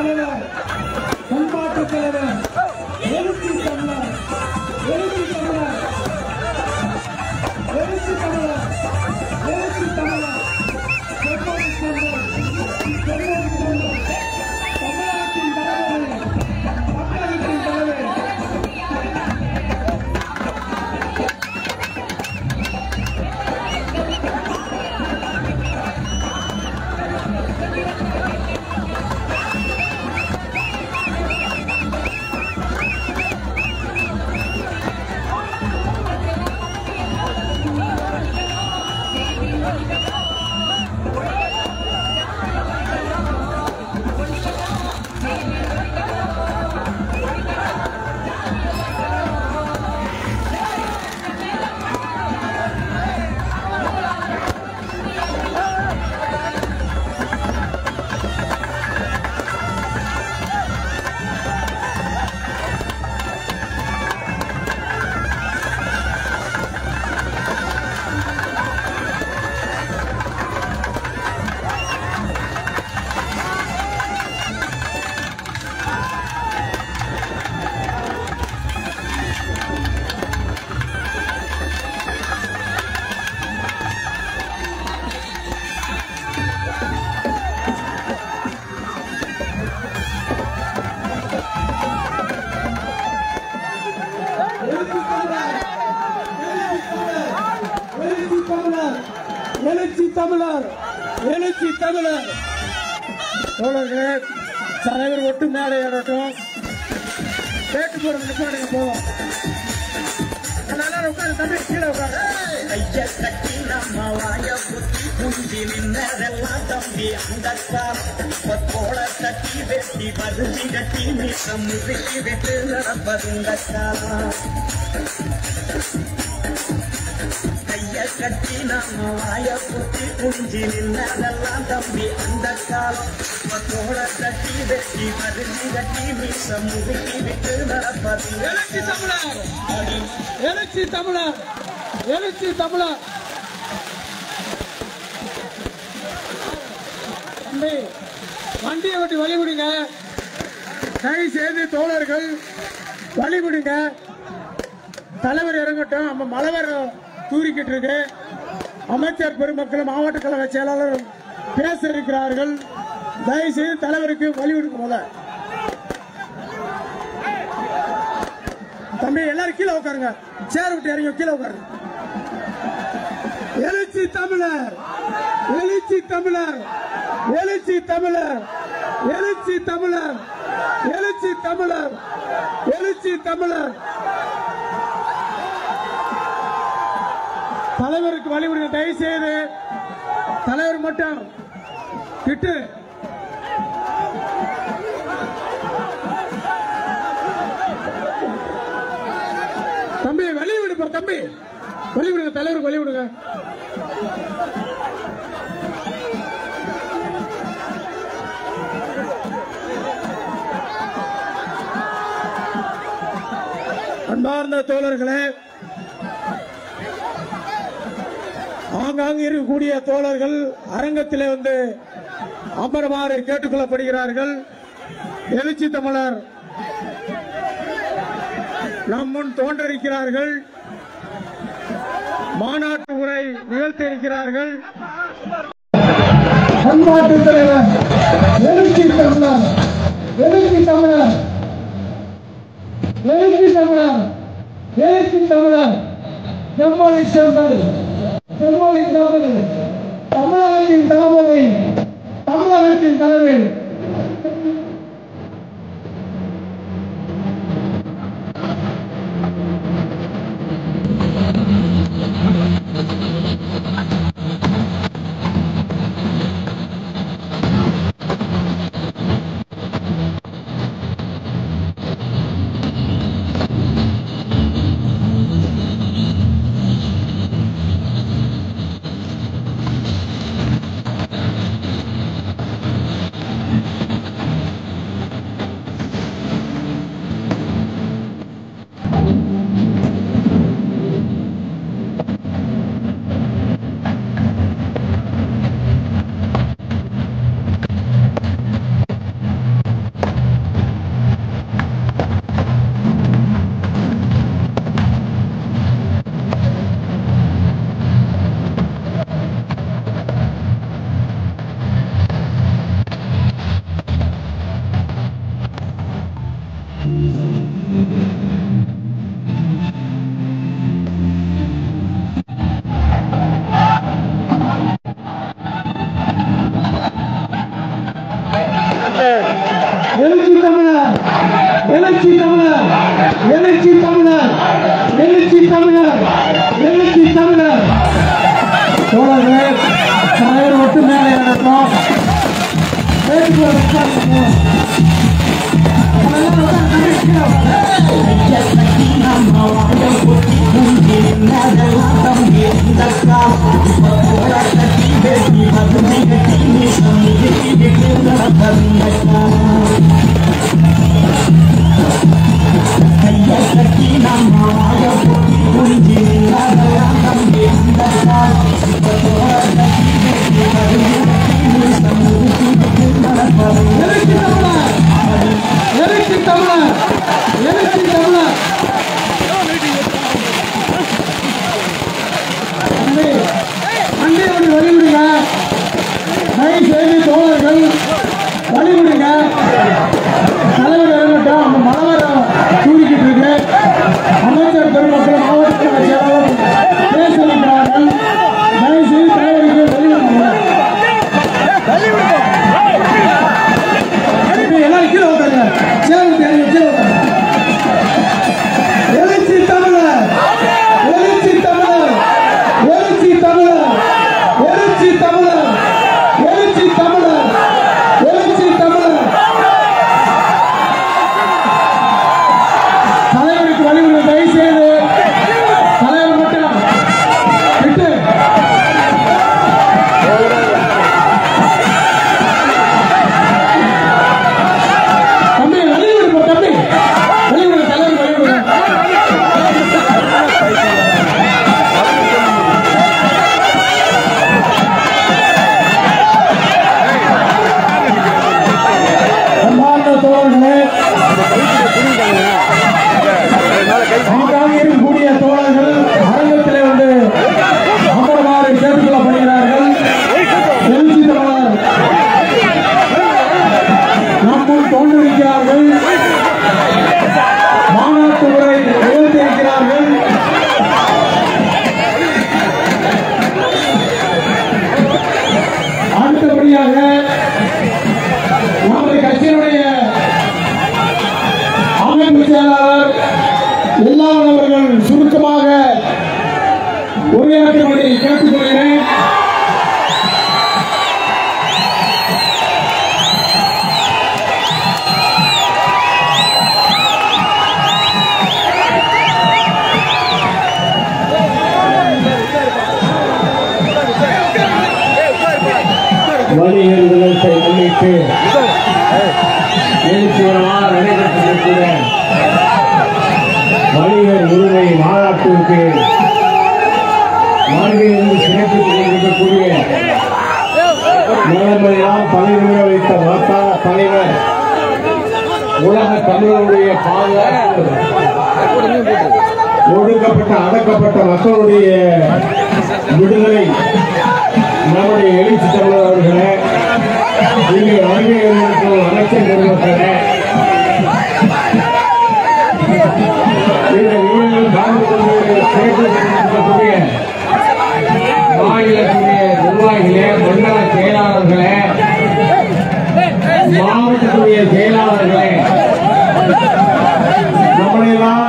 தலைவர் பண்பாட்டு தலைவர் எழுச்சி தமிழர் எழுச்சி தமிழர் எழுச்சி தமிழர் எழுச்சி தமிழர் செம்மொழி செல்வன் செம்மொழி செல்வன் தமிழகத்தின் தலைவர் தமிழகத்தின் தலைவர் எழுச்சி தமிழர் எழுச்சி தமிழர் எழுச்சி தமிழர் தோழர்களே தலைவர் ஒட்டு மேலே ஏறட்டும் கேட்டு போறது நிப்பாடுங்க போவோம் எல்லாரும் உட்காரு தம்பி கீழே உட்காரு கைய கட்டி நம்ம வாய புத்தி குஞ்சி நின்னதெல்லாம் தம்பி அந்த காலத்தோட தட்டி வெட்டி பருதி கட்டி மிஷம் முறுக்கி விட்டு நடப்பதுங்க காலம் கைய கட்டி நம்ம வாய புத்தி குஞ்சி நின்னதெல்லாம் தம்பி அந்த காலத்தோட தட்டி வெட்டி பருதி கட்டி மிஷம் முறுக்கி விட்டு நடப்பதுங்க எழுச்சி தமிழர் எழுச்சி தமிழர் எழுச்சி தமிழர் தம்பி வண்டியை விட்டு வழி விடுங்க தயவு செய்து தோழர்கள் வழி விடுங்க தலைவர் இறங்கட்டும் நம்ம மலைவர் தூரிக்கிட்டு இருக்கு அமைச்சர் பெருமக்கள் மாவட்ட கழக செயலாளர் பேச இருக்கிறார்கள் தயவு செய்து தலைவருக்கு வழி விடுங்க போல தம்பி எல்லாரும் கீழே உட்காருங்க சேர் விட்டு இறங்கி கீழே உட்காருங்க எழுச்சி தமிழர் எழுச்சி தமிழர் எழுச்சி தமிழர் எழுச்சி தமிழர் எழுச்சி தமிழர் எழுச்சி தமிழர் தலைவருக்கு வழிவிடுங்க தயவு செய்து தலைவர் மட்டும் கிட்டு தம்பி வெளிய விடுப்பா தம்பி வெளிய விடுங்க தலைவருக்கு வெளிய விடுங்க அன்பார்ந்த தோழர்களே ஆங்காங்கு இருக்கக்கூடிய தோழர்கள் அரங்கத்திலே வந்து அமருமாறு கேட்டுக்கொள்ளப்படுகிறார்கள் எழுச்சி தமிழர் நம் முன் தோன்றிருக்கிறார்கள் மாநாட்டு உரை நிகழ்த்த இருக்கிறார்கள் பண்பாட்டு தலைவர் எழுச்சி தமிழர் எழுச்சி தமிழர் எழுச்சி தமிழர் எழுச்சி தமிழர் செம்மொழி செல்வன் செம்மொழி செல்வன் தமிழகத்தின் தலைமுறை தமிழகத்தின் தலைவர் எழுச்சி தமிழர் எழுச்சி தமிழர் எழுச்சி தமிழர் எழுச்சி தமிழர் எழுச்சி தமிழர் தோழர்களே தலைவர் மட்டும் மேலே நடக்கும் பேச்சுக்குள்ள உட்கார்ந்துக்கணும். அதெல்லாம் உட்கார்ந்து கண்டிக்கிறோம். எழுச்சி தமிழர் எழுச்சி தமிழர் எழுச்சி தமிழர் அண்டை அண்டை ஒன்று வழிவிடுங்க தயவு செய்து தோழர்கள் வழிவிடுங்க தலைவர் இறங்கட்டும் அந்த மலவரம் தூக்கிட்டு இருக்கு அமைச்சர் பெருமக்கள் மாவட்ட செயலாளர் பேச இருக்கிறார்கள் தயவு செய்து தலைவருக்கு வழிவிடுங்க இப்ப எல்லாரும் கீழே உட்காருங்க சேவல் தேடி கீழே உட்காருங்க எழுச்சி தமிழர் எழுச்சி தமிழர் எழுச்சி தமிழர் எழுச்சி தமிழர் எழுச்சி தமிழர் எழுச்சி தமிழர் தலைவருக்கு வழிவிட தயவு செய்து தலைவர் மட்டும் விட்டு தம்பி வழிவிடுப்பா தம்பி வழிவிடு தலைவர் வழிவிடு அன்பார்ந்த தோழர்களே ஆங்காங்கே இருக்கக்கூடிய தோழர்கள் அரங்கத்திலே வந்து அமருமாறு கேட்டுக்கொள்ளப்படுகிறார்கள் எழுச்சி தமிழர் நம்முள் தோன்றிருக்கிறார்கள் மாநாட்டு உரை நிகழ்த்தியிருக்கிறார்கள் அடுத்தபடியாக நமது கட்சியினுடைய அமைப்பு செயலாளர் எல்லாரும் அவர்கள் சுருக்கமாக உரையாற்றும்படி கேட்டுக்கொள்கிறேன் வணிகர் தினத்தை முன்னிட்டு எழுச்சிகரமாக நடைபெற்றிருக்கிற வணிகர் உரிமை மாநாட்டிற்கு வருகையிலிருந்து சிறப்பித்துக் கொண்டிருக்கக்கூடிய நிலைமையெல்லாம் தலைமுறை வைத்த மாதா தலைவர் உலக தமிழருடைய பாதுகாப்பு ஒடுக்கப்பட்ட அடக்கப்பட்ட மக்களுடைய விடுதலை நம்முடைய எழுச்சி தமிழர் அவர்களே இங்கே வருகை இருக்கும் அமைச்சர் பெருமக்களே இந்த நிகழ்வில் கலந்து கொண்டு கேட்டுக்கொண்டிருக்கக்கூடிய மாநிலத்துடைய நிர்வாகிகளே மண்டல செயலாளர்களே மாவட்டத்துடைய செயலாளர்களே நம்மளையெல்லாம்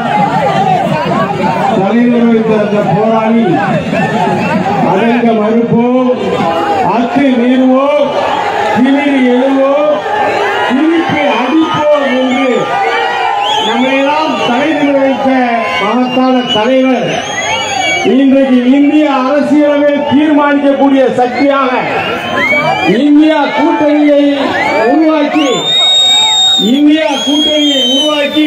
தலைவர் வைத்த அந்த போராளி அடங்க மறுப்போம் அத்து மீறுவோம் திமிரி எழுவோம் திருப்பி அடிப்போம் என்று நம்மையெல்லாம் தலைவர் வைத்த மகத்தான தலைவர் இன்றைக்கு இந்திய அரசியலவே தீர்மானிக்கக்கூடிய சக்தியாக இந்தியா கூட்டணியை உருவாக்கி இந்தியா கூட்டணியை உருவாக்கி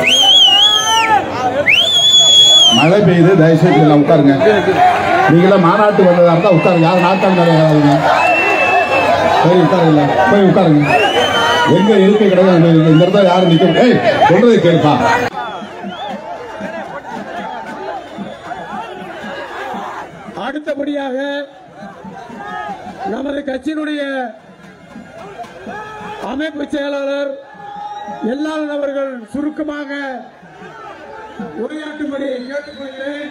மழை பெய்யுது தயவுசெய்து எல்லாம் உட்காருங்க நீங்களாம் மாநாட்டு வந்ததா இருந்தா உட்காருங்க யாரும் நாட்டம் கிடையாதுங்க சரி உட்காருங்க போய் உட்காருங்க எங்க இருக்கை கிடையாது இந்த இடத்துல யாரும் நிக்க ஏய் சொல்றது கேளுப்பா அடுத்தபடியாக நமது கட்சியினுடைய அமைப்பு செயலாளர் எல்லாரும் அவர்கள் சுருக்கமாக உரையாற்றும்படி கேட்டுக்கொள்கிறேன்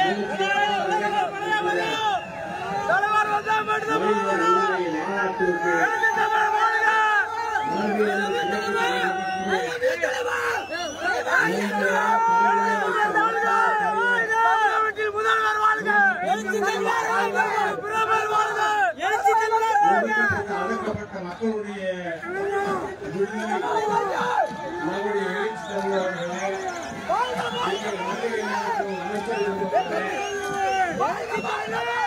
அடக்கப்பட்ட மக்களுடைய விடுதலை நம்முடைய எழுச்சி தமிழர்களே எங்கள் மதுரை மாவட்ட அமைச்சர்